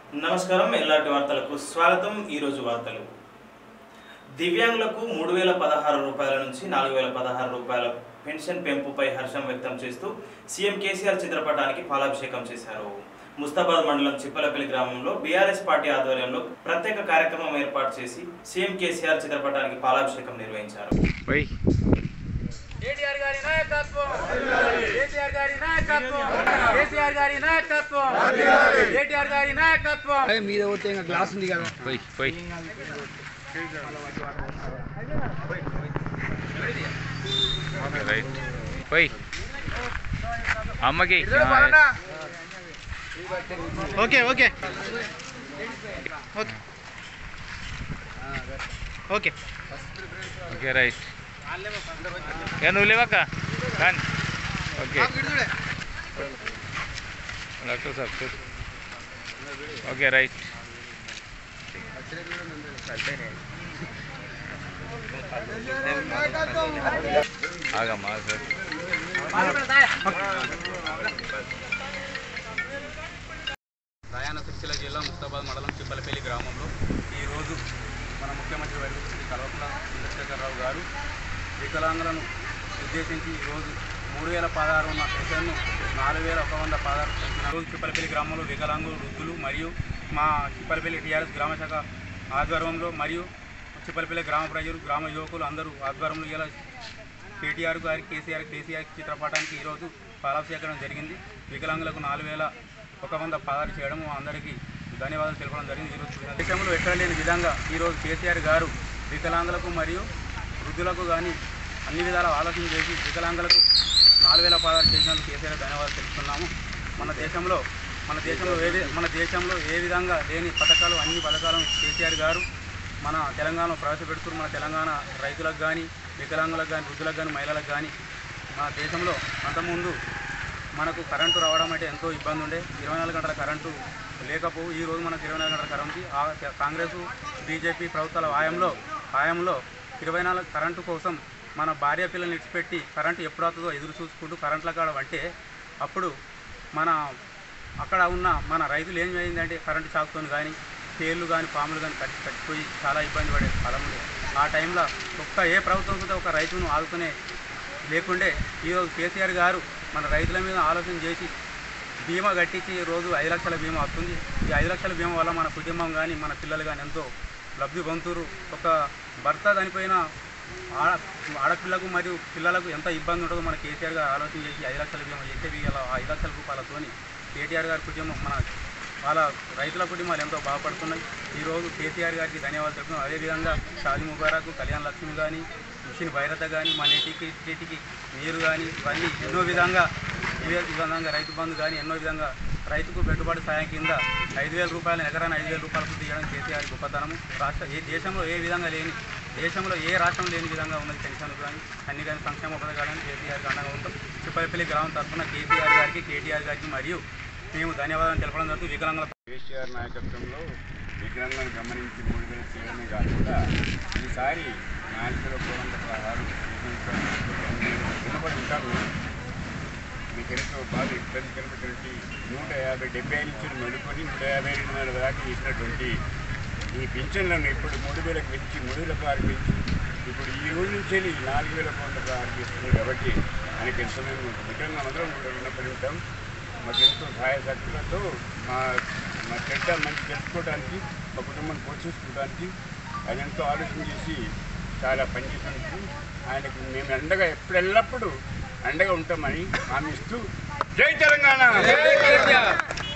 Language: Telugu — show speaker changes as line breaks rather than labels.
నమస్కారం ఎల్లాటి వార్తలకు స్వాగతం ఈరోజు వార్తలు దివ్యాంగులకు మూడు వేల పదహారు రూపాయల నుంచి నాలుగు వేల పదహారు రూపాయల పెన్షన్ పెంపుపై హర్షం వ్యక్తం చేస్తూ సీఎం కేసీఆర్ చిత్రపటానికి పాలాభిషేకం చేశారు ముస్తాబాద్ మండలం చిప్పలపల్లి గ్రామంలో బీఆర్ఎస్ పార్టీ ఆధ్వర్యంలో ప్రత్యేక కార్యక్రమం ఏర్పాటు చేసి సీఎం కేసీఆర్ చిత్రపటానికి పాలాభిషేకం నిర్వహించారు
పోయి
కేటీఆర్ గారి నాయకత్వం కేటీఆర్ గారి నాయకత్వం కేసీఆర్ గారి నాయకత్వం కేటీఆర్ గారి నాయకత్వం
మీద కొడితే ఇంకా గ్లాస్ ఉంది కదా
పోయి పోయి ఓకే రైట్ పోయి అమ్మకి
okay okay okay okay
okay right ఇక నువ్వు లేవక్క కానీ ఓకే డాక్టర్ సార్ చూడు ఓకే రైట్ ఆగమ్మా సార్
రాయన్న సిరిసిల్ల జిల్లా ముస్తాబాద్ మండలం చిప్పలపల్లి గ్రామంలో ఈరోజు మన ముఖ్యమంత్రి వర్గ శ్రీ కల్వకుల చంద్రశేఖరరావు గారు వికలాంగులను ఉద్దేశించి ఈరోజు మూడు వేల పదహారు ఉన్న పెన్షన్ను నాలుగు వేల ఒక వంద పదహారు పెంచిన రోజు చిప్పలపల్లి గ్రామంలో వికలాంగులు వృద్ధులు మరియు మా చిప్పలపల్లి టీఆర్ఎస్ గ్రామ శాఖ ఆధ్వర్యంలో మరియు చిప్పలపల్లి గ్రామ ప్రజలు గ్రామ యువకులు అందరూ ఆధ్వర్యంలో ఇలా కేటీఆర్ గారి కేసీఆర్ కేసీఆర్ చిత్రపటానికి ఈరోజు పాలాభిషేకం జరిగింది వికలాంగులకు నాలుగు వేల ఒక వంద పదాలు చేయడం అందరికీ ధన్యవాదాలు తెలపడం జరిగింది ఈరోజు దేశంలో ఎక్కడ లేని విధంగా ఈరోజు కేసీఆర్ గారు వికలాంగులకు మరియు వృద్ధులకు కానీ అన్ని విధాల ఆలోచన చేసి వికలాంగులకు నాలుగు వేల పదాలు చేసినందుకు కేసీఆర్ ధన్యవాదాలు తెలుపుతున్నాము మన దేశంలో మన దేశంలో ఏ వి- మన దేశంలో ఏ విధంగా లేని పథకాలు అన్ని పథకాలను కేసీఆర్ గారు మన తెలంగాణలో ప్రవేశపెడుతున్న మన తెలంగాణ రైతులకు కానీ వికలాంగులకు కానీ వృద్ధులకు కానీ మహిళలకు కానీ మన దేశంలో అంతకుముందు మనకు కరెంటు రావడం అంటే ఎంతో ఇబ్బంది ఉండే ఇరవై నాలుగు గంటల కరెంటు లేకపోవు ఈ రోజు మనకు ఇరవై నాలుగు గంటల కరెంటు ఆ కాంగ్రెస్ బీజేపీ ప్రభుత్వాల హయాంలో హయాంలో ఇరవై నాలుగు కరెంటు కోసం మన భార్య పిల్లల్ని ఇచ్చిపెట్టి కరెంటు ఎప్పుడు అవుతుందో ఎదురు చూసుకుంటూ కరెంట్ల కాడ అంటే అప్పుడు మన అక్కడ ఉన్న మన రైతులు ఏం చేయిందంటే కరెంటు షాక్తో కానీ తేళ్ళు కానీ పాములు కానీ కట్టి కట్టిపోయి చాలా ఇబ్బంది పడే కాలం ఉంది ఆ టైంలో ఒక్క ఏ ప్రభుత్వం కూడా ఒక రైతును ఆదుకునే లేకుండే ఈరోజు కేసీఆర్ గారు మన రైతుల మీద ఆలోచన చేసి బీమా కట్టించి రోజు ఐదు లక్షల బీమా వస్తుంది ఈ ఐదు లక్షల బీమా వల్ల మన కుటుంబం కానీ మన పిల్లలు కానీ ఎంతో లబ్ధి పొందుతురు ఒక భర్త చనిపోయిన ఆడ ఆడపిల్లకు మరియు పిల్లలకు ఎంత ఇబ్బంది ఉంటుందో మన కేసీఆర్ గారు ఆలోచన చేసి ఐదు లక్షల బీమా చేసే వీళ్ళ ఐదు లక్షల రూపాయలతోని కేటీఆర్ గారి కుటుంబం మన వాళ్ళ రైతుల కుటుంబాలు ఎంతో బాగుపడుతున్నాయి ఈరోజు కేసీఆర్ గారికి ధన్యవాదాలు చెప్తున్నాం అదేవిధంగా షాది ముబారక్ కళ్యాణ్ లక్ష్మి కానీ మిషన్ భైరత కానీ మన నేటికి నేటికి నీరు కానీ ఇవన్నీ ఎన్నో విధంగా ఇవే ఈ విధంగా రైతు బంధు కానీ ఎన్నో విధంగా రైతుకు పెట్టుబడి సాయం కింద ఐదు వేల రూపాయలు ఎకరాన్ని ఐదు వేల రూపాయలకు తీయడం కేసీఆర్ గొప్పతనము రాష్ట్ర ఏ దేశంలో ఏ విధంగా లేని దేశంలో ఏ రాష్ట్రం లేని విధంగా ఉన్నది పెన్షన్ కానీ అన్ని కానీ సంక్షేమ పథకాలను కేసీఆర్కి అండగా ఉంటాం చిప్పలపల్లి గ్రామం తరఫున కేసీఆర్ గారికి కేటీఆర్ గారికి మరియు మేము ధన్యవాదాలు తెలపడం జరుగుతుంది వికలాంగుల
కేసీఆర్ నాయకత్వంలో విగ్రహాలను గమనించి మూడు వేలు చేయడమే కాకుండా ఈసారి నాలుగు వేల ఒక వంద పదహారు వినపడి ఉంటారు మీకు ఎంతో బాగా ఇబ్బంది కలిగినటువంటి నూట యాభై డెబ్బై ఐదు నుంచి మెడుకొని నూట యాభై రెండు వందల దాకా ఇచ్చినటువంటి ఈ పింఛన్లను ఇప్పుడు మూడు వేలకు పెంచి మూడు వేలకు ఆరు పెంచి ఇప్పుడు ఈ రోజు నుంచి వెళ్ళి నాలుగు వేల ఒక వంద ఆరు చేస్తుంది కాబట్టి మనకి ఎంతో మేము విధంగా అందరం కూడా రుణపడి ఉంటాం మాకు ఎంతో సహాయ శక్తులతో మా మా చెడ్డ మంచి తెలుసుకోవడానికి మా కుటుంబాన్ని పోషించుకోవడానికి ఆయన ఎంతో ఆలోచన చేసి చాలా పనిచేసినందుకు ఆయనకు మేము అండగా ఎప్పుడు ఎల్లప్పుడూ అండగా ఉంటామని హామీ ఇస్తూ జై తెలంగాణ